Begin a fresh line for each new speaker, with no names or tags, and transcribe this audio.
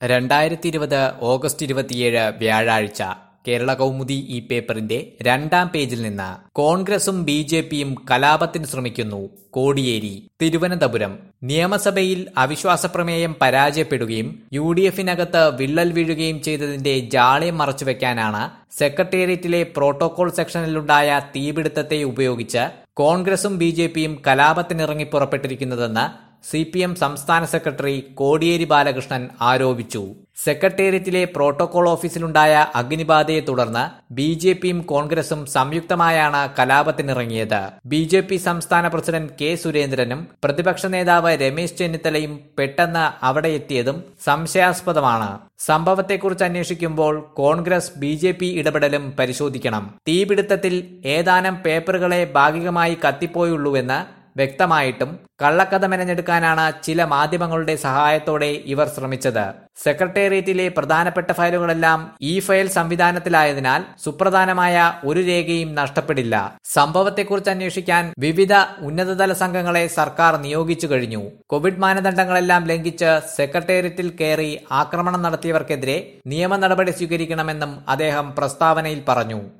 രണ്ടായിരത്തി ഇരുപത് ഓഗസ്റ്റ് ഇരുപത്തിയേഴ് വ്യാഴാഴ്ച കേരള കൗമുദി ഈ പേപ്പറിന്റെ രണ്ടാം പേജിൽ നിന്ന് കോൺഗ്രസും ബി ജെ പിയും കലാപത്തിന് ശ്രമിക്കുന്നു കോടിയേരി തിരുവനന്തപുരം നിയമസഭയിൽ അവിശ്വാസ പ്രമേയം പരാജയപ്പെടുകയും യു ഡി എഫിനകത്ത് വിള്ളൽ വീഴുകയും ചെയ്തതിന്റെ ജാള്യം മറച്ചുവെക്കാനാണ് സെക്രട്ടേറിയറ്റിലെ പ്രോട്ടോകോൾ സെക്ഷനിലുണ്ടായ തീപിടുത്തത്തെ ഉപയോഗിച്ച് കോൺഗ്രസും ബി ജെ പിയും കലാപത്തിനിറങ്ങി പുറപ്പെട്ടിരിക്കുന്നതെന്ന് സി പി എം സംസ്ഥാന സെക്രട്ടറി കോടിയേരി ബാലകൃഷ്ണൻ ആരോപിച്ചു സെക്രട്ടേറിയറ്റിലെ പ്രോട്ടോകോൾ ഓഫീസിലുണ്ടായ അഗ്നിബാധയെ തുടർന്ന് ബി ജെ പിയും കോൺഗ്രസും സംയുക്തമായാണ് കലാപത്തിനിറങ്ങിയത് ബി ജെ പി സംസ്ഥാന പ്രസിഡന്റ് കെ സുരേന്ദ്രനും പ്രതിപക്ഷ നേതാവ് രമേശ് ചെന്നിത്തലയും പെട്ടെന്ന് അവിടെ എത്തിയതും സംശയാസ്പദമാണ് സംഭവത്തെക്കുറിച്ച് അന്വേഷിക്കുമ്പോൾ കോൺഗ്രസ് ബി ജെ പി ഇടപെടലും പരിശോധിക്കണം തീപിടുത്തത്തിൽ ഏതാനും പേപ്പറുകളെ ഭാഗികമായി കത്തിപ്പോയുള്ളൂവെന്ന് വ്യക്തമായിട്ടും കള്ളക്കഥ മെനഞ്ഞെടുക്കാനാണ് ചില മാധ്യമങ്ങളുടെ സഹായത്തോടെ ഇവർ ശ്രമിച്ചത് സെക്രട്ടേറിയറ്റിലെ പ്രധാനപ്പെട്ട ഫയലുകളെല്ലാം ഈ ഫയൽ സംവിധാനത്തിലായതിനാൽ സുപ്രധാനമായ ഒരു രേഖയും നഷ്ടപ്പെടില്ല സംഭവത്തെക്കുറിച്ച് അന്വേഷിക്കാൻ വിവിധ ഉന്നതതല സംഘങ്ങളെ സർക്കാർ നിയോഗിച്ചു കഴിഞ്ഞു കോവിഡ് മാനദണ്ഡങ്ങളെല്ലാം ലംഘിച്ച് സെക്രട്ടേറിയറ്റിൽ കയറി ആക്രമണം നടത്തിയവർക്കെതിരെ നിയമ നടപടി സ്വീകരിക്കണമെന്നും അദ്ദേഹം പ്രസ്താവനയിൽ പറഞ്ഞു